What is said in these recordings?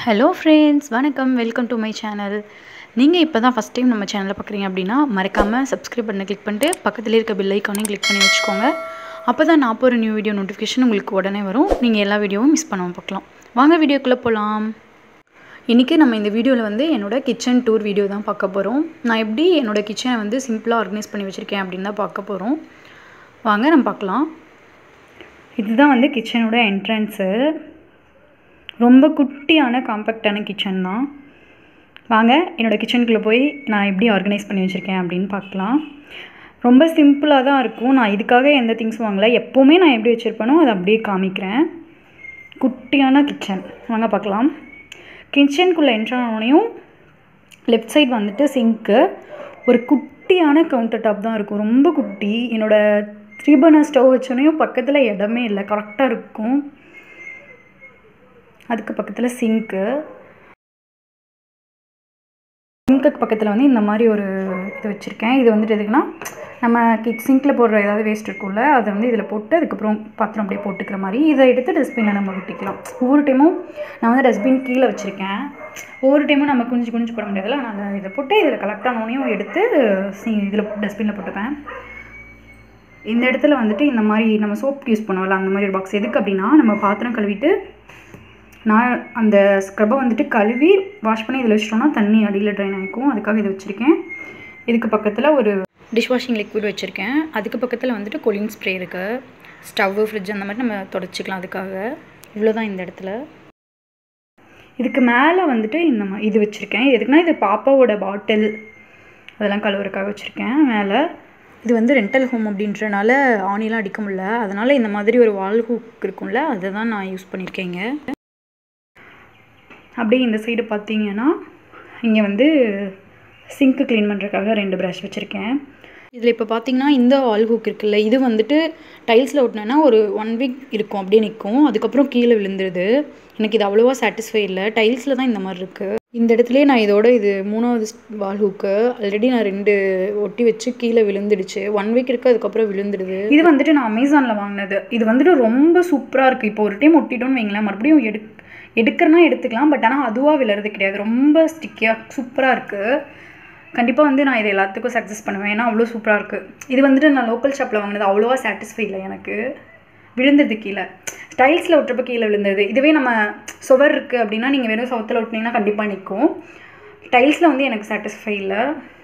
hello friends வணக்கம் welcome to my channel நீங்கள் இப்போ தான் ஃபஸ்ட் டைம் நம்ம சேனலை பார்க்குறீங்க அப்படின்னா மறக்காமல் சப்ஸ்கிரைப் பண்ண கிளிக் பண்ணிட்டு பக்கத்தில் இருக்க பெல் ஐக்கானையும் கிளிக் பண்ணி வச்சுக்கோங்க அப்போ தான் நான் போகிற நியூ வீடியோ நோட்டிஃபிகேஷன் உங்களுக்கு உடனே வரும் நீங்கள் எல்லா வீடியோவும் மிஸ் பண்ணாமல் பார்க்கலாம் வாங்க வீடியோக்குள்ளே போகலாம் இன்றைக்கி நம்ம இந்த வீடியோவில் வந்து என்னோடய கிச்சன் டூர் வீடியோ தான் பார்க்க போகிறோம் நான் எப்படி என்னோடய கிச்சனை வந்து சிம்பிளாக ஆர்கனைஸ் பண்ணி வச்சுருக்கேன் அப்படின்னு தான் பார்க்க போகிறோம் வாங்க நம்ம பார்க்கலாம் இதுதான் வந்து கிச்சனோட என்ட்ரன்ஸு ரொம்ப குட்டியான காம்பேக்டான கிச்சன் தான் வாங்க என்னோடய கிச்சனுக்குள்ளே போய் நான் எப்படி ஆர்கனைஸ் பண்ணி வச்சுருக்கேன் அப்படின்னு பார்க்கலாம் ரொம்ப சிம்பிளாக தான் இருக்கும் நான் இதுக்காக எந்த திங்ஸும் வாங்கலை எப்போவுமே நான் எப்படி வச்சுருப்பேனோ அதை அப்படியே காமிக்கிறேன் குட்டியான கிச்சன் வாங்க பார்க்கலாம் கிச்சனுக்குள்ளே என்ட்ரானோடனையும் லெஃப்ட் சைடு வந்துட்டு சிங்க்கு ஒரு குட்டியான கவுண்டர் டாப் தான் இருக்கும் ரொம்ப குட்டி என்னோடய த்ரீ பர்னர் ஸ்டவ் வச்சோனையும் பக்கத்தில் இடமே இல்லை கரெக்டாக இருக்கும் அதுக்கு பக்கத்தில் சிங்க்கு சிங்க்குக்கு பக்கத்தில் வந்து இந்த மாதிரி ஒரு இது வச்சுருக்கேன் இது வந்துட்டு எதுக்குன்னா நம்ம கிட் சிங்கில் போடுற ஏதாவது வேஸ்ட் இருக்கும்ல அதை வந்து இதில் போட்டு அதுக்கப்புறம் பாத்திரம் அப்படியே போட்டுக்கிற மாதிரி இதை எடுத்து டஸ்ட்பினில் நம்ம விட்டுக்கலாம் ஒவ்வொரு டைமும் நான் வந்து டஸ்ட்பின் கீழே வச்சுருக்கேன் ஒவ்வொரு டைமும் நம்ம குஞ்சு குஞ்சு போட முடியாதுல்ல நான் இதை போட்டு இதில் கலெக்ட் ஆனோனையும் எடுத்து சி இதில் டஸ்ட்பினில் போட்டுப்பேன் இந்த இடத்துல வந்துட்டு இந்த மாதிரி நம்ம சோப் யூஸ் பண்ணுவோம்ல அந்த மாதிரி ஒரு பாக்ஸ் எதுக்கு அப்படின்னா நம்ம பாத்திரம் கழுவிட்டு நான் அந்த ஸ்க்ரப்பை வந்துட்டு கழுவி வாஷ் பண்ணி இதில் வச்சிட்டோம்னா தண்ணி அடியில் ட்ரைன் ஆகிக்கும் அதுக்காக இதை வச்சுருக்கேன் இதுக்கு பக்கத்தில் ஒரு டிஷ் வாஷிங் லிக்விட் வச்சுருக்கேன் அதுக்கு பக்கத்தில் வந்துட்டு கூலிங் ஸ்ப்ரே இருக்குது ஸ்டவ்வு ஃப்ரிட்ஜ் அந்த மாதிரி நம்ம தொடச்சிக்கலாம் அதுக்காக இவ்வளோ தான் இந்த இடத்துல இதுக்கு மேலே வந்துட்டு இந்த மா இது வச்சுருக்கேன் எதுக்குன்னா இது பாப்பாவோட பாட்டில் அதெல்லாம் கழுவுறதுக்காக வச்சுருக்கேன் மேலே இது வந்து ரெண்டல் ஹோம் அப்படின்றனால ஆணிலாம் அடிக்க முடியல அதனால் இந்த மாதிரி ஒரு வால் ஹூக் இருக்கும்ல அதை தான் நான் யூஸ் பண்ணியிருக்கேங்க அப்படியே இந்த சைடு பார்த்தீங்கன்னா இங்கே வந்து சிங்க்கு க்ளீன் பண்ணுறதுக்காக ரெண்டு ப்ரஷ் வச்சுருக்கேன் இதில் இப்போ பார்த்தீங்கன்னா இந்த ஆல் ஹூக் இருக்குல்ல இது வந்துட்டு டைல்ஸில் ஒட்டினேன்னா ஒரு ஒன் வீக் இருக்கும் அப்படியே நிற்கும் அதுக்கப்புறம் கீழே விழுந்துருது எனக்கு இது அவ்வளோவா சாட்டிஸ்ஃபை இல்லை டைல்ஸில் தான் இந்த மாதிரி இருக்குது இந்த இடத்துலையே நான் இதோட இது மூணாவது வால் ஹூக்கு ஆல்ரெடி நான் ரெண்டு ஒட்டி வச்சு கீழே விழுந்துடுச்சு ஒன் வீக் இருக்குது அதுக்கப்புறம் விழுந்துடுது இது வந்துட்டு நான் அமேசானில் வாங்கினது இது வந்துட்டு ரொம்ப சூப்பராக இருக்குது இப்போ ஒரு டைம் ஒட்டிட்டோன்னு வைங்களேன் மறுபடியும் எடு எடுக்கிறனா எடுத்துக்கலாம் பட் ஆனால் அதுவாக விழுறது கிடையாது ரொம்ப ஸ்டிக்கியாக சூப்பராக இருக்குது கண்டிப்பாக வந்து நான் இது எல்லாத்துக்கும் சக்ஸஸ் பண்ணுவேன் ஏன்னா அவ்வளோ சூப்பராக இருக்குது இது வந்துட்டு நான் லோக்கல் ஷாப்பில் வாங்கினது அவ்வளோவா சாட்டிஸ்ஃபை இல்லை எனக்கு விழுந்தது கீழே டைல்ஸில் ஒட்டுறப்ப கீழே விழுந்தது இதுவே நம்ம சுவர் இருக்குது அப்படின்னா நீங்கள் வெறும் சவுத்தில் ஒட்டினீங்கன்னா கண்டிப்பாக நிற்கும் டைல்ஸில் வந்து எனக்கு சாட்டிஸ்ஃபை இல்லை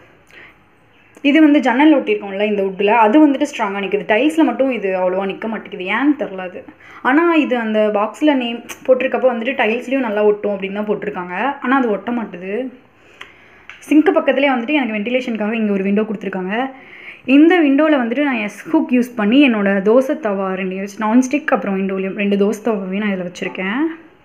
இது வந்து ஜன்னல் ஒட்டியிருக்கோம்ல இந்த வுட்டில் அது வந்துட்டு ஸ்ட்ராங்காக நிற்குது டைல்ஸில் மட்டும் இது அவ்வளோவா நிற்க மாட்டேங்குது ஏன்னு தெரில அது ஆனால் இது அந்த பாக்ஸில் நேம் போட்டிருக்கப்போ வந்துட்டு டைல்ஸ்லேயும் நல்லா ஒட்டும் அப்படின்னு தான் போட்டிருக்காங்க ஆனால் அது ஒட்ட மாட்டுது சிங்க்கு பக்கத்துலேயே வந்துட்டு எனக்கு வென்டிலேஷனுக்காக இங்கே ஒரு விண்டோ கொடுத்துருக்காங்க இந்த விண்டோவில் வந்துட்டு நான் எஸ் ஹூக் யூஸ் பண்ணி என்னோடய தோசை தவா ரெண்டு யூஸ் நான்ஸ்டிக் அப்புறம் விண்டோலையும் ரெண்டு தோசை தவாவையும் நான் இதில் வச்சுருக்கேன்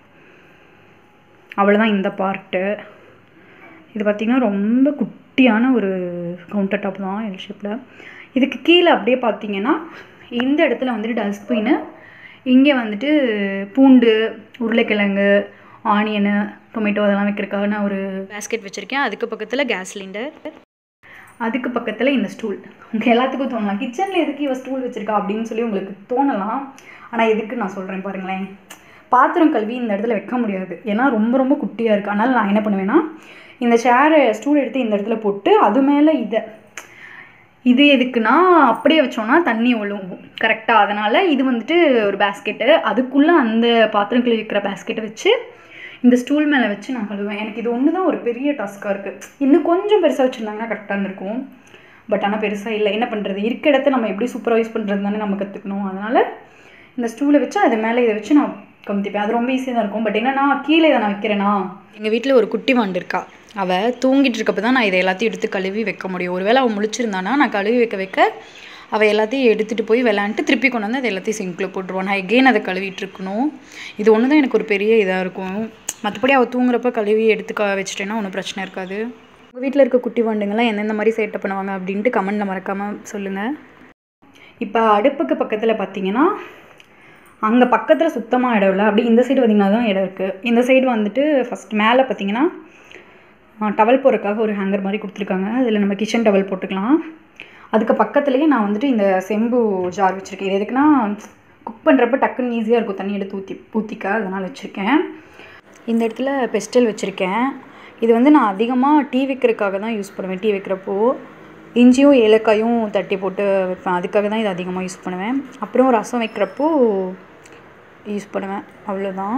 அவ்வளோதான் இந்த பார்ட்டு இது பார்த்திங்கன்னா ரொம்ப குட்டியான ஒரு கவுண்டர் டாப் தான் எல் ஷேப்பில் இதுக்கு கீழே அப்படியே பார்த்தீங்கன்னா இந்த இடத்துல வந்துட்டு டஸ்ட்பின்னு இங்கே வந்துட்டு பூண்டு உருளைக்கிழங்கு ஆனியனு டொமேட்டோ அதெல்லாம் வைக்கிறதுக்காக நான் ஒரு பேஸ்கெட் வச்சுருக்கேன் அதுக்கு பக்கத்தில் கேஸ் சிலிண்டர் அதுக்கு பக்கத்தில் இந்த ஸ்டூல் உங்கள் எல்லாத்துக்கும் தோணலாம் கிச்சனில் எதுக்கு இவ ஸ்டூல் வச்சுருக்கா அப்படின்னு சொல்லி உங்களுக்கு தோணலாம் ஆனால் எதுக்கு நான் சொல்கிறேன் பாருங்களேன் பாத்திரம் கல்வி இந்த இடத்துல வைக்க முடியாது ஏன்னா ரொம்ப ரொம்ப குட்டியாக இருக்குது அதனால் நான் என்ன பண்ணுவேன்னா இந்த சேரை ஸ்டூல் எடுத்து இந்த இடத்துல போட்டு அது மேலே இதை இது எதுக்குன்னா அப்படியே வச்சோன்னா தண்ணி ஒழுங்கும் கரெக்டாக அதனால் இது வந்துட்டு ஒரு பேஸ்கெட்டு அதுக்குள்ளே அந்த பாத்திரம் கழுவி வைக்கிற பேஸ்கெட்டை வச்சு இந்த ஸ்டூல் மேலே வச்சு நான் கழுவேன் எனக்கு இது ஒன்று தான் ஒரு பெரிய டாஸ்க்காக இருக்குது இன்னும் கொஞ்சம் பெருசாக வச்சுருந்தாங்கன்னா கரெக்டாக இருந்திருக்கும் பட் ஆனால் பெருசாக இல்லை என்ன பண்ணுறது இருக்க இடத்த நம்ம எப்படி சூப்பராக யூஸ் பண்ணுறது தானே நம்ம கற்றுக்கணும் அதனால் இந்த ஸ்டூலை வச்சு அது மேலே இதை வச்சு நான் கமுத்திப்பேன் அது ரொம்ப ஈஸியாக தான் இருக்கும் பட் என்னன்னா கீழே இதை நான் வைக்கிறேன்னா எங்கள் வீட்டில் ஒரு குட்டி வாண்டு இருக்கா அவள் தூங்கிட்டு இருக்கப்போ தான் நான் இதை எல்லாத்தையும் எடுத்து கழுவி வைக்க முடியும் ஒருவேளை அவள் முழிச்சிருந்தானா நான் கழுவி வைக்க வைக்க அவள் எல்லாத்தையும் எடுத்துகிட்டு போய் விளாண்டுட்டு திருப்பி கொண்டு வந்து அதை எல்லாத்தையும் சிங்கில் போட்டுருவான் நான் எகெயின் அதை கழுவிட்டு இருக்கணும் இது ஒன்று தான் எனக்கு ஒரு பெரிய இதாக இருக்கும் மற்றபடி அவள் தூங்குறப்ப கழுவி எடுத்துக்க வச்சுட்டேன்னா ஒன்றும் பிரச்சனை இருக்காது உங்கள் வீட்டில் இருக்க குட்டி வாண்டுங்கள்லாம் எந்தெந்த மாதிரி சேட்டை பண்ணுவாங்க அப்படின்ட்டு கமெண்டில் மறக்காமல் சொல்லுங்கள் இப்போ அடுப்புக்கு பக்கத்தில் பார்த்தீங்கன்னா அங்கே பக்கத்தில் சுத்தமாக இடம் இல்லை அப்படி இந்த சைடு பார்த்திங்கன்னா தான் இடம் இருக்குது இந்த சைடு வந்துட்டு ஃபஸ்ட் மேலே பார்த்தீங்கன்னா டவல் போடுறதுக்காக ஒரு ஹேங்கர் மாதிரி கொடுத்துருக்காங்க அதில் நம்ம கிச்சன் டவல் போட்டுக்கலாம் அதுக்கு பக்கத்துலேயே நான் வந்துட்டு இந்த செம்பு ஜார் வச்சுருக்கேன் இது எதுக்குன்னா குக் பண்ணுறப்ப டக்குன்னு ஈஸியாக இருக்கும் தண்ணி எடுத்து ஊற்றி ஊற்றிக்க அதனால் வச்சுருக்கேன் இந்த இடத்துல பெஸ்டல் வச்சுருக்கேன் இது வந்து நான் அதிகமாக டீ வைக்கிறதுக்காக தான் யூஸ் பண்ணுவேன் டீ வைக்கிறப்போ இஞ்சியும் ஏலக்காயும் தட்டி போட்டு வைப்பேன் அதுக்காக தான் இது அதிகமாக யூஸ் பண்ணுவேன் அப்புறம் ரசம் வைக்கிறப்போ யூஸ் பண்ணுவேன் அவ்வளோதான்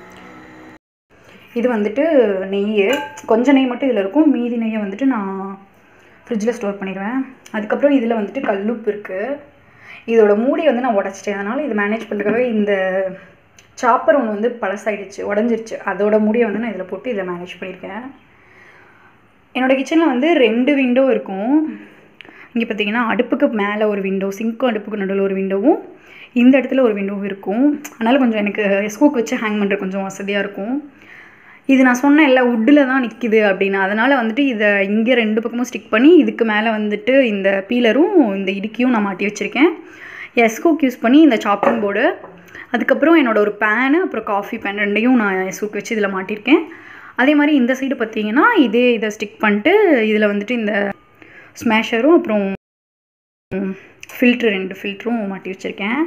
இது வந்துட்டு நெய் கொஞ்சம் நெய் மட்டும் இதில் இருக்கும் மீதி நெய்யை வந்துட்டு நான் ஃப்ரிட்ஜில் ஸ்டோர் பண்ணிடுவேன் அதுக்கப்புறம் இதில் வந்துட்டு கல்லுப்பு இருக்குது இதோட மூடி வந்து நான் உடச்சிட்டேன் அதனால் இது மேனேஜ் பண்ணுறதுக்காக இந்த சாப்பர் ஒன்று வந்து பழசாயிடுச்சு உடஞ்சிருச்சு அதோட மூடியை வந்து நான் இதில் போட்டு இதில் மேனேஜ் பண்ணியிருக்கேன் என்னோடய கிச்சனில் வந்து ரெண்டு விண்டோ இருக்கும் இங்கே பார்த்தீங்கன்னா அடுப்புக்கு மேலே ஒரு விண்டோ சிங்க்கும் அடுப்புக்கு நடுவில் ஒரு விண்டோவும் இந்த இடத்துல ஒரு விண்டோவும் இருக்கும் அதனால் கொஞ்சம் எனக்கு எஸ்கோக் வச்சு ஹேங் பண்ணுற கொஞ்சம் வசதியாக இருக்கும் இது நான் சொன்னேன் இல்லை உட்டில் தான் நிற்கிது அப்படின்னு அதனால் வந்துட்டு இதை இங்கே ரெண்டு பக்கமும் ஸ்டிக் பண்ணி இதுக்கு மேலே வந்துட்டு இந்த பீலரும் இந்த இடுக்கியும் நான் மாட்டி வச்சுருக்கேன் எஸ்கோக் யூஸ் பண்ணி இந்த சாப்பிங் போர்டு அதுக்கப்புறம் என்னோட ஒரு பேனு அப்புறம் காஃபி பேன் ரெண்டையும் நான் எஸ்கோக் வச்சு இதில் மாட்டியிருக்கேன் அதே மாதிரி இந்த சைடு பார்த்தீங்கன்னா இதே இதை ஸ்டிக் பண்ணிட்டு இதில் வந்துட்டு இந்த ஸ்மேஷரும் அப்புறம் ஃபில்ட்ரு ரெண்டு ஃபில்ட்ரும் மாட்டி வச்சுருக்கேன்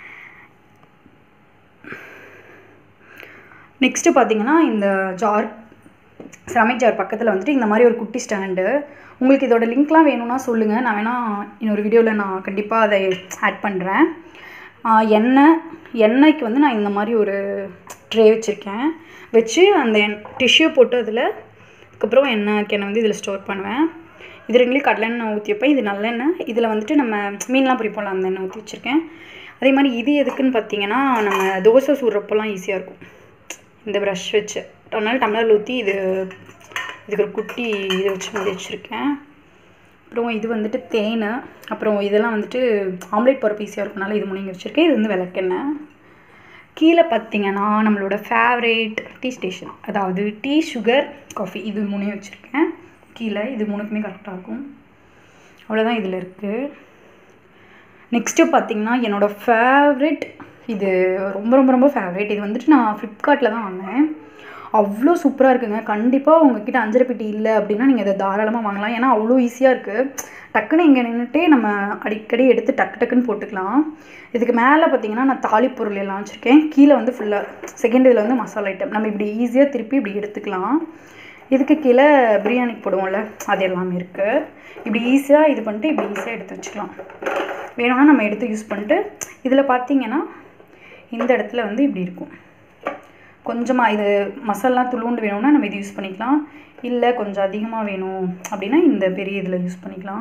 நெக்ஸ்ட்டு பார்த்தீங்கன்னா இந்த ஜார் செராமிக் ஜார் பக்கத்தில் வந்துட்டு இந்த மாதிரி ஒரு குட்டி ஸ்டாண்டு உங்களுக்கு இதோட லிங்க்லாம் வேணும்னா சொல்லுங்கள் நான் வேணால் இன்னொரு வீடியோவில் நான் கண்டிப்பாக அதை ஆட் பண்ணுறேன் எண்ணெய் எண்ணெய்க்கு வந்து நான் இந்த மாதிரி ஒரு ட்ரே வச்சுருக்கேன் வச்சு அந்த எண் டிஷ்யூ போட்டு அதில் அதுக்கப்புறம் எண்ணெய் எண்ணெய் வந்து இதில் ஸ்டோர் பண்ணுவேன் இது ரெண்டுலேயும் கடலெண்ணெய் ஊற்றி வைப்பேன் இது நல்லெண்ணெய் இதில் வந்துட்டு நம்ம மீன்லாம் பொரிப்போம்ல அந்த எண்ணெய் ஊற்றி வச்சுருக்கேன் அதே மாதிரி இது எதுக்குன்னு பார்த்தீங்கன்னா நம்ம தோசை சுடுறப்போலாம் ஈஸியாக இருக்கும் இந்த ப்ரஷ் வச்சு அதனால் டம்ளரில் ஊற்றி இது இதுக்கு ஒரு குட்டி இது வச்சு மூடி வச்சுருக்கேன் அப்புறம் இது வந்துட்டு தேன் அப்புறம் இதெல்லாம் வந்துட்டு ஆம்லேட் போகிற ஈஸியாக இருக்கனால இது முனிங்க வச்சுருக்கேன் இது வந்து விளக்கெண்ணெய் கீழே பார்த்தீங்கன்னா நம்மளோட ஃபேவரேட் டீ ஸ்டேஷன் அதாவது டீ சுகர் காஃபி இது மூணையும் வச்சுருக்கேன் கீழே இது மூணுக்குமே கரெக்டாக இருக்கும் அவ்வளோதான் இதில் இருக்குது நெக்ஸ்ட்டு பார்த்தீங்கன்னா என்னோடய ஃபேவரெட் இது ரொம்ப ரொம்ப ரொம்ப ஃபேவரேட் இது வந்துட்டு நான் ஃப்ளிப்கார்ட்டில் தான் வாங்கினேன் அவ்வளோ சூப்பராக இருக்குங்க கண்டிப்பாக உங்ககிட்ட அஞ்சரை பெட்டி இல்லை அப்படின்னா நீங்கள் இதை தாராளமாக வாங்கலாம் ஏன்னா அவ்வளோ ஈஸியாக இருக்குது டக்குன்னு இங்கே நின்றுட்டே நம்ம அடிக்கடி எடுத்து டக்கு டக்குன்னு போட்டுக்கலாம் இதுக்கு மேலே பார்த்தீங்கன்னா நான் தாளிப்பொருள் எல்லாம் வச்சுருக்கேன் கீழே வந்து ஃபுல்லாக செகண்ட் இதில் வந்து மசாலா ஐட்டம் நம்ம இப்படி ஈஸியாக திருப்பி இப்படி எடுத்துக்கலாம் இதுக்கு கீழே பிரியாணிக்கு போடுவோம்ல அது எல்லாமே இருக்குது இப்படி ஈஸியாக இது பண்ணிட்டு இப்படி ஈஸியாக எடுத்து வச்சுக்கலாம் வேணும்னா நம்ம எடுத்து யூஸ் பண்ணிட்டு இதில் பார்த்தீங்கன்னா இந்த இடத்துல வந்து இப்படி இருக்கும் கொஞ்சமாக இது மசாலா துளுண்டு வேணும்னா நம்ம இது யூஸ் பண்ணிக்கலாம் இல்லை கொஞ்சம் அதிகமாக வேணும் அப்படின்னா இந்த பெரிய இதில் யூஸ் பண்ணிக்கலாம்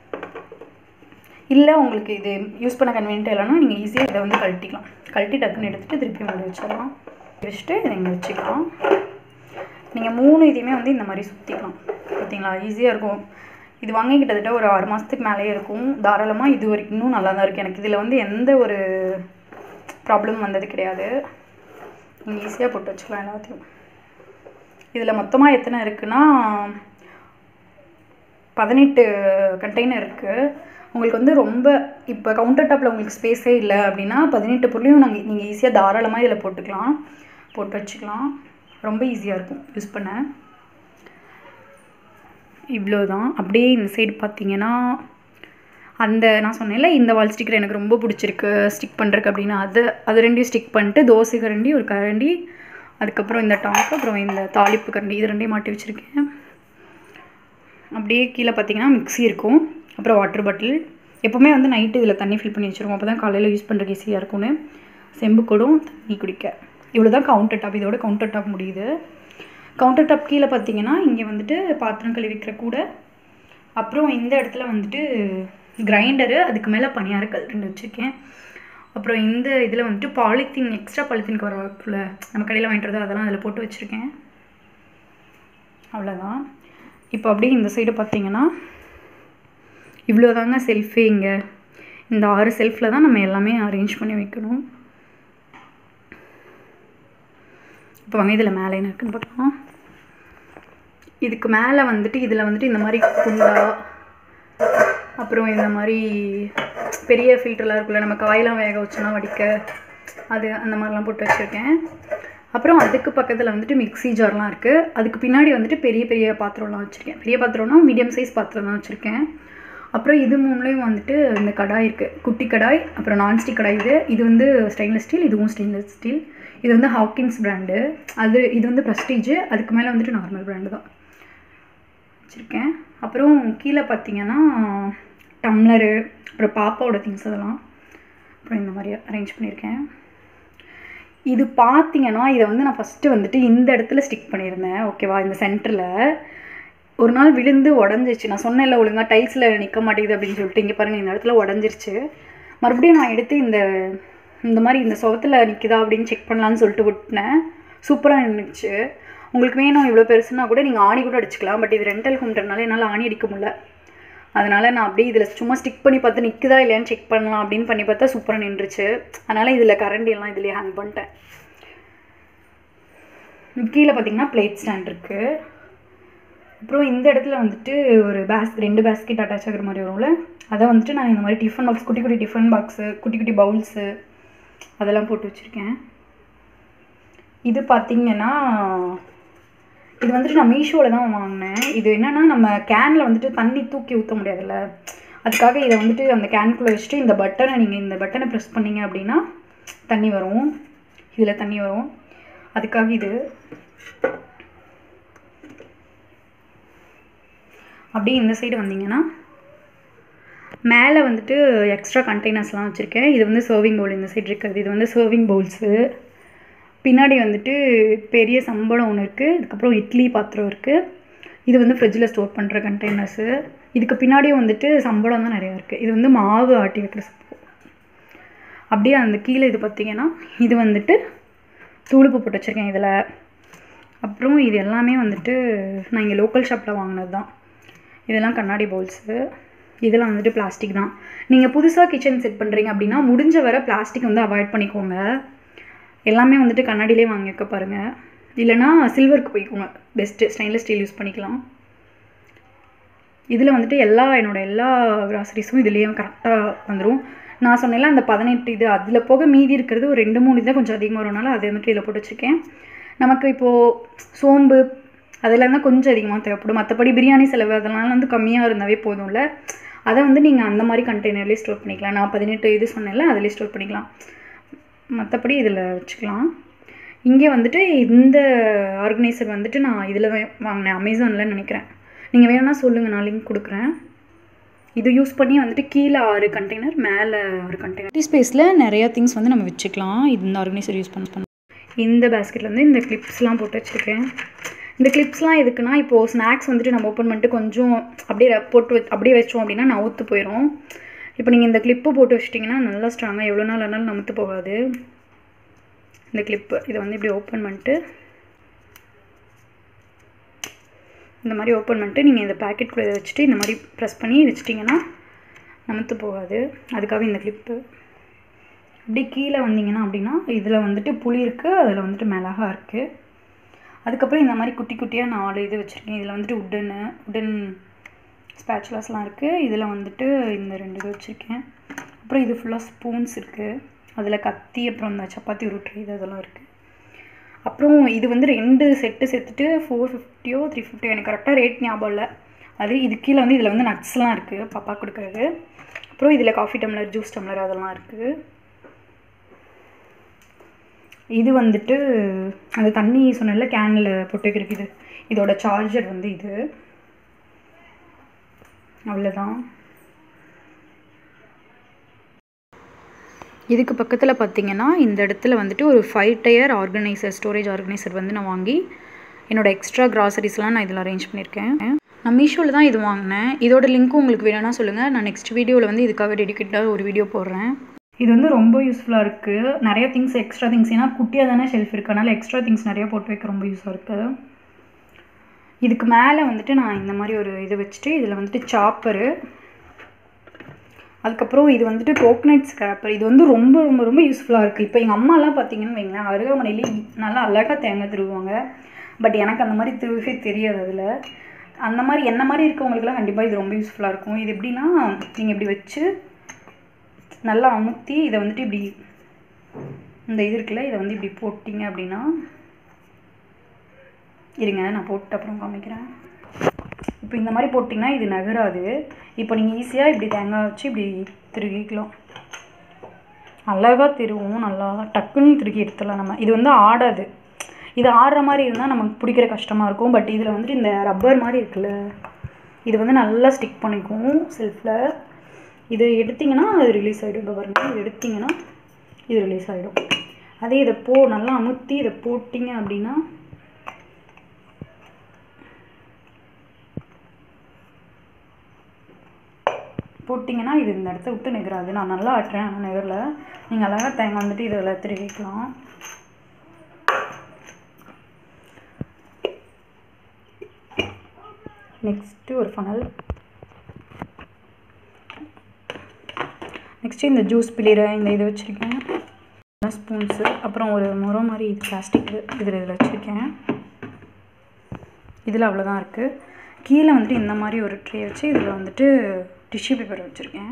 இல்லை உங்களுக்கு இது யூஸ் பண்ண கன்வீனியன்ட் இல்லைன்னா நீங்கள் ஈஸியாக இதை வந்து கழட்டிக்கலாம் கழட்டி டக்குன்னு எடுத்துகிட்டு திருப்பி மூடி வச்சிடலாம் வச்சுட்டு இதை இங்கே வச்சுக்கலாம் நீங்கள் மூணு இதையுமே வந்து இந்த மாதிரி சுற்றிக்கலாம் பார்த்தீங்களா ஈஸியாக இருக்கும் இது வாங்கி கிட்டத்தட்ட ஒரு ஆறு மாதத்துக்கு மேலேயே இருக்கும் தாராளமாக இது வரைக்கும் இன்னும் நல்லா தான் இருக்குது எனக்கு இதில் வந்து எந்த ஒரு ப்ராப்ளம் வந்தது கிடையாது நீங்கள் ஈஸியாக போட்டு வச்சுக்கலாம் எல்லாத்தையும் இதில் மொத்தமாக எத்தனை இருக்குன்னா பதினெட்டு கண்டெய்னர் இருக்குது உங்களுக்கு வந்து ரொம்ப இப்போ கவுண்டர் டாப்பில் உங்களுக்கு ஸ்பேஸே இல்லை அப்படின்னா பதினெட்டு பொருளையும் நாங்கள் நீங்கள் ஈஸியாக தாராளமாக இதில் போட்டுக்கலாம் போட்டு வச்சுக்கலாம் ரொம்ப ஈஸியாக இருக்கும் யூஸ் பண்ண இவ்வளோ தான் அப்படியே இந்த சைடு பார்த்தீங்கன்னா அந்த நான் சொன்னேன்ல இந்த வால் ஸ்டிக்கர் எனக்கு ரொம்ப பிடிச்சிருக்கு ஸ்டிக் பண்ணுறக்கு அப்படின்னு அது அது ரெண்டையும் ஸ்டிக் பண்ணிட்டு தோசை கரண்டி ஒரு கரண்டி அதுக்கப்புறம் இந்த டாப் அப்புறம் இந்த தாளிப்பு கரண்டி இது ரெண்டையும் மாட்டி வச்சுருக்கேன் அப்படியே கீழே பார்த்தீங்கன்னா மிக்ஸி இருக்கும் அப்புறம் வாட்டர் பாட்டில் எப்போவுமே வந்து நைட்டு இதில் தண்ணி ஃபில் பண்ணி வச்சுருவோம் அப்போ தான் காலையில் யூஸ் பண்ணுறதுக்கு ஈஸியாக இருக்கும்னு செம்பு கூடும் தண்ணி குடிக்க இவ்வளோ தான் கவுண்டர் டாப் இதோட கவுண்டர் டாப் முடியுது கவுண்டர் டாப் கீழே பார்த்தீங்கன்னா இங்கே வந்துட்டு பாத்திரம் கழுவிக்கிற கூட அப்புறம் இந்த இடத்துல வந்துட்டு கிரைண்டரு அதுக்கு மேலே பணியாரக்கல் ரெண்டு வச்சுருக்கேன் அப்புறம் இந்த இதில் வந்துட்டு பாலித்தீன் எக்ஸ்ட்ரா பாலித்தீன் கவர் இருக்குல்ல நம்ம கடையில் வாங்கிட்டு வரது அதெல்லாம் அதில் போட்டு வச்சுருக்கேன் அவ்வளோதான் இப்போ அப்படியே இந்த சைடு பார்த்தீங்கன்னா இவ்வளோ தாங்க செல்ஃபே இங்கே இந்த ஆறு செல்ஃபில் தான் நம்ம எல்லாமே அரேஞ்ச் பண்ணி வைக்கணும் இப்போ வாங்க இதில் மேலே என்ன இருக்குன்னு பார்க்கலாம் இதுக்கு மேலே வந்துட்டு இதில் வந்துட்டு இந்த மாதிரி குண்டா அப்புறம் இந்த மாதிரி பெரிய ஃபில்டர்லாம் இருக்குல்ல நம்ம காயெல்லாம் வேக வச்சோன்னா வடிக்க அது அந்த மாதிரிலாம் போட்டு வச்சுருக்கேன் அப்புறம் அதுக்கு பக்கத்தில் வந்துட்டு மிக்ஸி ஜார்லாம் இருக்குது அதுக்கு பின்னாடி வந்துட்டு பெரிய பெரிய பாத்திரம்லாம் வச்சுருக்கேன் பெரிய பாத்திரம்னா மீடியம் சைஸ் பாத்திரம் தான் வச்சுருக்கேன் அப்புறம் இது மூணுலேயும் வந்துட்டு இந்த கடாய் இருக்குது குட்டி கடாய் அப்புறம் நான்ஸ்டிக் கடாய் இது இது வந்து ஸ்டெயின்லெஸ் ஸ்டீல் இதுவும் ஸ்டெயின்லெஸ் ஸ்டீல் இது வந்து ஹாக்கின்ஸ் பிராண்டு அது இது வந்து ப்ரெஸ்டீஜு அதுக்கு மேலே வந்துட்டு நார்மல் பிராண்டு தான் வச்சுருக்கேன் அப்புறம் கீழே பார்த்தீங்கன்னா டம்ளரு அப்புறம் பாப்பாவோட திங்ஸ் அதெல்லாம் அப்புறம் இந்த மாதிரி அரேஞ்ச் பண்ணியிருக்கேன் இது பார்த்தீங்கன்னா இதை வந்து நான் ஃபஸ்ட்டு வந்துட்டு இந்த இடத்துல ஸ்டிக் பண்ணியிருந்தேன் ஓகேவா இந்த சென்டரில் ஒரு நாள் விழுந்து உடஞ்சிருச்சு நான் சொன்னேன்ல ஒழுங்காக டைல்ஸில் நிற்க மாட்டேங்குது அப்படின்னு சொல்லிட்டு இங்கே பாருங்கள் இந்த இடத்துல உடஞ்சிருச்சு மறுபடியும் நான் எடுத்து இந்த இந்த மாதிரி இந்த சுவத்தில் நிற்குதா அப்படின்னு செக் பண்ணலான்னு சொல்லிட்டு விட்டினேன் சூப்பராக நின்றுச்சு உங்களுக்கு வேணும் இவ்வளோ பெருசுனா கூட நீங்கள் ஆணி கூட அடிச்சுக்கலாம் பட் இது ரெண்டல் ஹோம்ன்றனால என்னால் ஆணி அடிக்க முடியல அதனால் நான் அப்படியே இதில் சும்மா ஸ்டிக் பண்ணி பார்த்து நிற்குதா இல்லையான்னு செக் பண்ணலாம் அப்படின்னு பண்ணி பார்த்தா சூப்பராக நின்றுச்சு அதனால் இதில் கரண்டி எல்லாம் இதுலேயே ஹேங் பண்ணிட்டேன் கீழே பார்த்தீங்கன்னா பிளேட் ஸ்டாண்ட் இருக்குது அப்புறம் இந்த இடத்துல வந்துட்டு ஒரு பேஸ் ரெண்டு பேஸ்கெட் அட்டாச் ஆகிற மாதிரி வரும்ல அதை வந்துட்டு நான் இந்த மாதிரி டிஃபன் பாக்ஸ் குட்டி குட்டி டிஃபன் பாக்ஸு குட்டி குட்டி பவுல்ஸு அதெல்லாம் போட்டு வச்சுருக்கேன் இது பார்த்தீங்கன்னா இது வந்துட்டு நான் மீஷோவில் தான் வாங்கினேன் இது என்னென்னா நம்ம கேனில் வந்துட்டு தண்ணி தூக்கி ஊற்ற முடியாதுல்ல அதுக்காக இதை வந்துட்டு அந்த கேனுக்குள்ளே வச்சுட்டு இந்த பட்டனை நீங்கள் இந்த பட்டனை ப்ரெஸ் பண்ணீங்க அப்படின்னா தண்ணி வரும் இதில் தண்ணி வரும் அதுக்காக இது அப்படியே இந்த சைடு வந்தீங்கன்னா மேலே வந்துட்டு எக்ஸ்ட்ரா கண்டெய்னர்ஸ்லாம் வச்சுருக்கேன் இது வந்து சர்விங் பவுல் இந்த சைடு இருக்கிறது இது வந்து சர்விங் பவுல்ஸு பின்னாடி வந்துட்டு பெரிய சம்பளம் ஒன்று இருக்குது அதுக்கப்புறம் இட்லி பாத்திரம் இருக்குது இது வந்து ஃப்ரிட்ஜில் ஸ்டோர் பண்ணுற கண்டெய்னர்ஸு இதுக்கு பின்னாடியும் வந்துட்டு சம்பளம் தான் நிறையா இருக்குது இது வந்து மாவு ஆட்டி வைக்கிற சம்பளம் அப்படியே அந்த கீழே இது பார்த்தீங்கன்னா இது வந்துட்டு தூளுப்பு போட்டு வச்சுருக்கேன் இதில் அப்புறம் இது எல்லாமே வந்துட்டு நான் இங்கே லோக்கல் ஷாப்பில் வாங்கினது தான் இதெல்லாம் கண்ணாடி பவுல்ஸு இதெல்லாம் வந்துட்டு பிளாஸ்டிக் தான் நீங்கள் புதுசாக கிச்சன் செட் பண்ணுறீங்க அப்படின்னா முடிஞ்ச வரை பிளாஸ்டிக் வந்து அவாய்ட் பண்ணிக்கோங்க எல்லாமே வந்துட்டு கண்ணாடியிலே வாங்கி வைக்க பாருங்கள் இல்லைனா சில்வருக்கு போய்க்கோங்க பெஸ்ட்டு ஸ்டெயின்லெஸ் ஸ்டீல் யூஸ் பண்ணிக்கலாம் இதில் வந்துட்டு எல்லா என்னோடய எல்லா கிராசரிஸும் இதுலேயும் கரெக்டாக வந்துடும் நான் சொன்னேன்ல அந்த பதினெட்டு இது அதில் போக மீதி இருக்கிறது ஒரு ரெண்டு மூணு இதான் கொஞ்சம் அதிகமாக வரும்னால அதே மாதிரி இதில் போட்டு வச்சுருக்கேன் நமக்கு இப்போது சோம்பு அதெல்லாம் தான் கொஞ்சம் அதிகமாக தேவைப்படும் மற்றபடி பிரியாணி செலவு அதெல்லாம் வந்து கம்மியாக இருந்தாவே போதும்ல அதை வந்து நீங்கள் அந்த மாதிரி கண்டெய்னர்லேயே ஸ்டோர் பண்ணிக்கலாம் நான் பதினெட்டு இது சொன்னேன்ல அதிலே ஸ்டோர் பண்ணிக்கலாம் மற்றபடி இதில் வச்சுக்கலாம் இங்கே வந்துட்டு இந்த ஆர்கனைசர் வந்துட்டு நான் இதில் தான் வாங்கினேன் அமேசானில் நினைக்கிறேன் நீங்கள் வேணும்னா சொல்லுங்கள் நான் லிங்க் கொடுக்குறேன் இது யூஸ் பண்ணி வந்துட்டு கீழே ஆறு கண்டெய்னர் மேலே ஆறு கண்டெய்னர் ஸ்பேஸில் நிறையா திங்ஸ் வந்து நம்ம வச்சுக்கலாம் இது இந்த ஆர்கனைசர் யூஸ் பண்ண இந்த பேஸ்கெட்டில் வந்து இந்த கிளிப்ஸ்லாம் போட்டு வச்சுருக்கேன் இந்த கிளிப்ஸ்லாம் எதுக்குன்னா இப்போது ஸ்நாக்ஸ் வந்துட்டு நம்ம ஓப்பன் பண்ணிட்டு கொஞ்சம் அப்படியே ர- போட்டு வச் அப்படியே வச்சோம் அப்படின்னா நவுத்து போயிடும் இப்போ நீங்கள் இந்த கிளிப்பு போட்டு வச்சிட்டிங்கன்னா நல்லா ஸ்ட்ராங்காக எவ்வளோ நாள் ஆனாலும் நமுத்து போகாது இந்த கிளிப்பு இதை வந்து இப்படி ஓப்பன் பண்ணிட்டு இந்த மாதிரி ஓப்பன் பண்ணிட்டு நீங்கள் இந்த பேக்கெட்குள்ளே இதை வச்சுட்டு இந்த மாதிரி ப்ரெஸ் பண்ணி வச்சிட்டிங்கன்னா நமுத்து போகாது அதுக்காக இந்த கிளிப்பு அப்படி கீழே வந்தீங்கன்னா அப்படின்னா இதில் வந்துட்டு புளி இருக்குது அதில் வந்துட்டு மிளகா இருக்குது அதுக்கப்புறம் இந்த மாதிரி குட்டி குட்டியாக நாலு இது வச்சுருக்கேன் இதில் வந்துட்டு உட்டனு உடன் ஸ்பேச்சுலாஸ்லாம் இருக்குது இதில் வந்துட்டு இந்த ரெண்டு இது வச்சுருக்கேன் அப்புறம் இது ஃபுல்லாக ஸ்பூன்ஸ் இருக்குது அதில் கத்தி அப்புறம் இந்த சப்பாத்தி உருட்டுற இது அதெல்லாம் இருக்குது அப்புறம் இது வந்து ரெண்டு செட்டு சேர்த்துட்டு ஃபோர் ஃபிஃப்டியோ த்ரீ ஃபிஃப்டியோ எனக்கு கரெக்டாக ரேட் ஞாபகம் இல்லை அது இது கீழே வந்து இதில் வந்து நட்ஸ்லாம் இருக்குது பாப்பா கொடுக்குறது அப்புறம் இதில் காஃபி டம்ளர் ஜூஸ் டம்ளர் அதெல்லாம் இருக்குது இது வந்துட்டு அந்த தண்ணி சொன்னல கேனில் போட்டு வைக்கிறதுக்கு இது இதோட சார்ஜர் வந்து இது அவ்வளோதான் இதுக்கு பக்கத்தில் பார்த்தீங்கன்னா இந்த இடத்துல வந்துட்டு ஒரு five tier organiser storage organiser வந்து நான் வாங்கி என்னோட எக்ஸ்ட்ரா கிராசரிஸ்லாம் நான் இதில் அரேஞ்ச் பண்ணியிருக்கேன் நான் மீஷோவில் தான் இது வாங்கினேன் இதோட லிங்க்கும் உங்களுக்கு வேணும்னா சொல்லுங்கள் நான் நெக்ஸ்ட் வீடியோவில் வந்து இதுக்காக டெடிக்கேட்டாக ஒரு வீடியோ போடுறேன் இது வந்து ரொம்ப யூஸ்ஃபுல்லாக இருக்குது நிறைய திங்ஸ் எக்ஸ்ட்ரா திங்ஸ் ஏன்னா குட்டியாக தானே ஷெல்ஃப் இருக்கு அதனால எக்ஸ்ட்ரா திங்ஸ் நிறைய போட்டு வைக்க ரொம்ப யூஸாக இருக்குது இதுக்கு மேலே வந்துட்டு நான் இந்த மாதிரி ஒரு இது வச்சுட்டு இதில் வந்துட்டு சாப்பரு அதுக்கப்புறம் இது வந்துட்டு கோக்னட் ஸ்க்ராப்பர் இது வந்து ரொம்ப ரொம்ப ரொம்ப யூஸ்ஃபுல்லாக இருக்குது இப்போ எங்கள் அம்மாலாம் பார்த்தீங்கன்னு வைங்களேன் அருகாமனையிலே நல்லா அழகாக தேங்காய் திருவுவாங்க பட் எனக்கு அந்த மாதிரி திருவே தெரியாது அதில் அந்த மாதிரி என்ன மாதிரி இருக்கவங்களுக்குலாம் கண்டிப்பாக இது ரொம்ப யூஸ்ஃபுல்லாக இருக்கும் இது எப்படின்னா நீங்கள் இப்படி வச்சு நல்லா அமுத்தி இதை வந்துட்டு இப்படி இந்த இது இருக்குல்ல இதை வந்து இப்படி போட்டிங்க அப்படின்னா இருங்க நான் போட்டு அப்புறம் காமிக்கிறேன் இப்போ இந்த மாதிரி போட்டிங்கன்னா இது நகராது இப்போ நீங்கள் ஈஸியாக இப்படி தேங்காய் வச்சு இப்படி திருகிக்கலாம் அழகாக திருவும் நல்லா டக்குன்னு திருக்கி எடுத்துடலாம் நம்ம இது வந்து ஆடாது இது ஆடுற மாதிரி இருந்தால் நமக்கு பிடிக்கிற கஷ்டமாக இருக்கும் பட் இதில் வந்துட்டு இந்த ரப்பர் மாதிரி இருக்குல்ல இது வந்து நல்லா ஸ்டிக் பண்ணிக்கும் செல்ஃபில் இது எடுத்திங்கன்னா அது ரிலீஸ் ஆகிடும் இப்போ பாருங்கள் இது எடுத்திங்கன்னா இது ரிலீஸ் ஆகிடும் அதே இதை போ நல்லா அமுத்தி இதை போட்டிங்க அப்படின்னா போட்டிங்கன்னா இது இந்த இடத்த விட்டு நெகராது நான் நல்லா ஆட்டுறேன் ஆனால் நெகரில் நீங்கள் அழகாக தேங்காய் வந்துட்டு இதில் திருவிக்கலாம் நெக்ஸ்ட்டு ஒரு ஃபனல் நெக்ஸ்ட்டு இந்த ஜூஸ் பிளிற இந்த இது வச்சுருக்கேன் ஸ்பூன்ஸு அப்புறம் ஒரு முறம் மாதிரி இது பிளாஸ்டிக் இதில் இதில் வச்சுருக்கேன் இதில் அவ்வளோதான் இருக்குது கீழே வந்துட்டு இந்த மாதிரி ஒரு ட்ரே வச்சு இதில் வந்துட்டு டிஷ்யூ பேப்பர் வச்சுருக்கேன்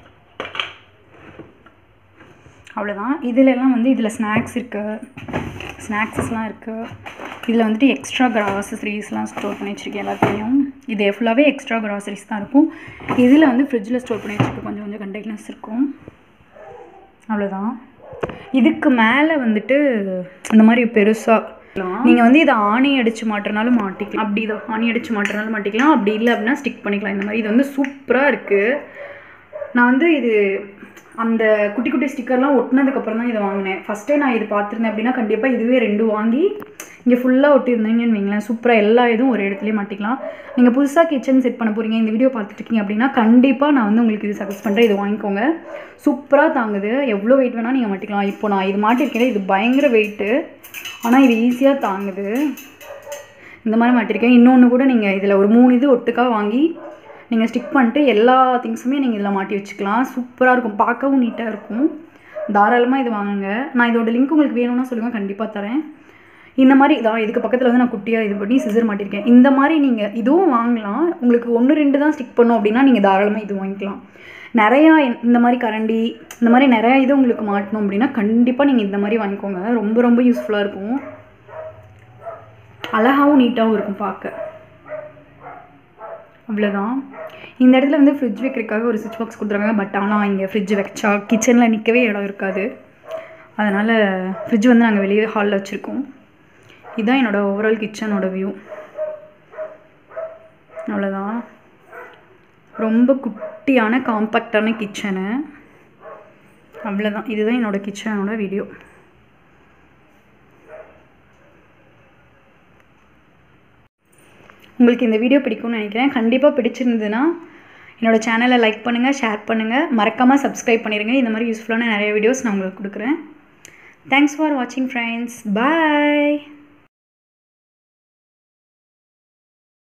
அவ்வளோதான் இதிலெல்லாம் வந்து இதில் ஸ்நாக்ஸ் இருக்குது ஸ்நாக்ஸஸ்லாம் இருக்குது இதில் வந்துட்டு எக்ஸ்ட்ரா கிராசரிஸ்லாம் ஸ்டோர் பண்ணி வச்சுருக்கேன் எல்லாத்தையும் இது ஃபுல்லாகவே எக்ஸ்ட்ரா கிராசரிஸ் தான் இருக்கும் இதில் வந்து ஃப்ரிட்ஜில் ஸ்டோர் பண்ணி வச்சுருக்க கொஞ்சம் கொஞ்சம் கண்டெய்னர்ஸ் இருக்கும் அவ்வளோதான் இதுக்கு மேலே வந்துட்டு இந்த மாதிரி பெருசாக நீங்கள் வந்து இதை ஆணி அடித்து மாட்டுறனாலும் மாட்டிக்கலாம் அப்படி இதை ஆணி அடித்து மாட்டுறனாலும் மாட்டிக்கலாம் அப்படி இல்லை அப்படின்னா ஸ்டிக் பண்ணிக்கலாம் இந்த மாதிரி இது வந்து சூப்பராக இருக்குது நான் வந்து இது அந்த குட்டி குட்டி ஸ்டிக்கர்லாம் ஒட்டினதுக்கப்புறம் தான் இதை வாங்கினேன் ஃபஸ்ட்டே நான் இது பார்த்துருந்தேன் அப்படின்னா கண்டிப்பாக இதுவே ரெண்டு வாங்கி இங்கே ஃபுல்லாக ஒட்டியிருந்தீங்கன்னு வைங்களேன் சூப்பராக எல்லா இதுவும் ஒரு இடத்துலையே மாட்டிக்கலாம் நீங்கள் புதுசாக கிச்சன் செட் பண்ண போகிறீங்க இந்த வீடியோ பார்த்துட்டு இருக்கீங்க அப்படின்னா கண்டிப்பாக நான் வந்து உங்களுக்கு இது சஜஸ்ட் பண்ணுறேன் இது வாங்கிக்கோங்க சூப்பராக தாங்குது எவ்வளோ வெயிட் வேணால் நீங்கள் மாட்டிக்கலாம் இப்போ நான் இது மாட்டிருக்கேன் இது பயங்கர வெயிட்டு ஆனால் இது ஈஸியாக தாங்குது இந்த மாதிரி மாட்டிருக்கேன் இன்னொன்று கூட நீங்கள் இதில் ஒரு மூணு இது ஒட்டுக்காக வாங்கி நீங்கள் ஸ்டிக் பண்ணிட்டு எல்லா திங்ஸுமே நீங்கள் இதில் மாட்டி வச்சுக்கலாம் சூப்பராக இருக்கும் பார்க்கவும் நீட்டாக இருக்கும் தாராளமாக இது வாங்குங்க நான் இதோட லிங்க் உங்களுக்கு வேணும்னா சொல்லுங்கள் கண்டிப்பாக தரேன் இந்த மாதிரி இதான் இதுக்கு பக்கத்தில் வந்து நான் குட்டியாக இது பண்ணி சிசர் மாட்டிருக்கேன் இந்த மாதிரி நீங்கள் இதுவும் வாங்கலாம் உங்களுக்கு ஒன்று ரெண்டு தான் ஸ்டிக் பண்ணும் அப்படின்னா நீங்கள் தாராளமாக இது வாங்கிக்கலாம் நிறையா இந்த மாதிரி கரண்டி இந்த மாதிரி நிறையா இது உங்களுக்கு மாட்டணும் அப்படின்னா கண்டிப்பாக நீங்கள் இந்த மாதிரி வாங்கிக்கோங்க ரொம்ப ரொம்ப யூஸ்ஃபுல்லாக இருக்கும் அழகாகவும் நீட்டாகவும் இருக்கும் பார்க்க அவ்வளோதான் இந்த இடத்துல வந்து ஃப்ரிட்ஜ் வைக்கிறதுக்காக ஒரு சுவிட்ச் பாக்ஸ் கொடுத்துருக்காங்க பட் ஆனால் இங்கே ஃப்ரிட்ஜ் வச்சா கிச்சனில் நிற்கவே இடம் இருக்காது அதனால் ஃப்ரிட்ஜ் வந்து நாங்கள் வெளியே ஹாலில் வச்சுருக்கோம் இதுதான் என்னோடய ஓவரால் கிச்சனோட வியூ அவ்வளோதான் ரொம்ப குட்டியான காம்பேக்டான கிச்சனு அவ்வளோதான் இதுதான் என்னோடய கிச்சனோட வீடியோ உங்களுக்கு இந்த வீடியோ பிடிக்கும்னு நினைக்கிறேன் கண்டிப்பாக பிடிச்சிருந்ததுன்னா என்னோடய சேனலை லைக் பண்ணுங்கள் ஷேர் பண்ணுங்கள் மறக்காமல் சப்ஸ்கிரைப் பண்ணிடுங்க இந்த மாதிரி யூஸ்ஃபுல்லான நிறைய வீடியோஸ் நான் உங்களுக்கு கொடுக்குறேன் தேங்க்ஸ் ஃபார் வாட்சிங் ஃப்ரெண்ட்ஸ் பாய்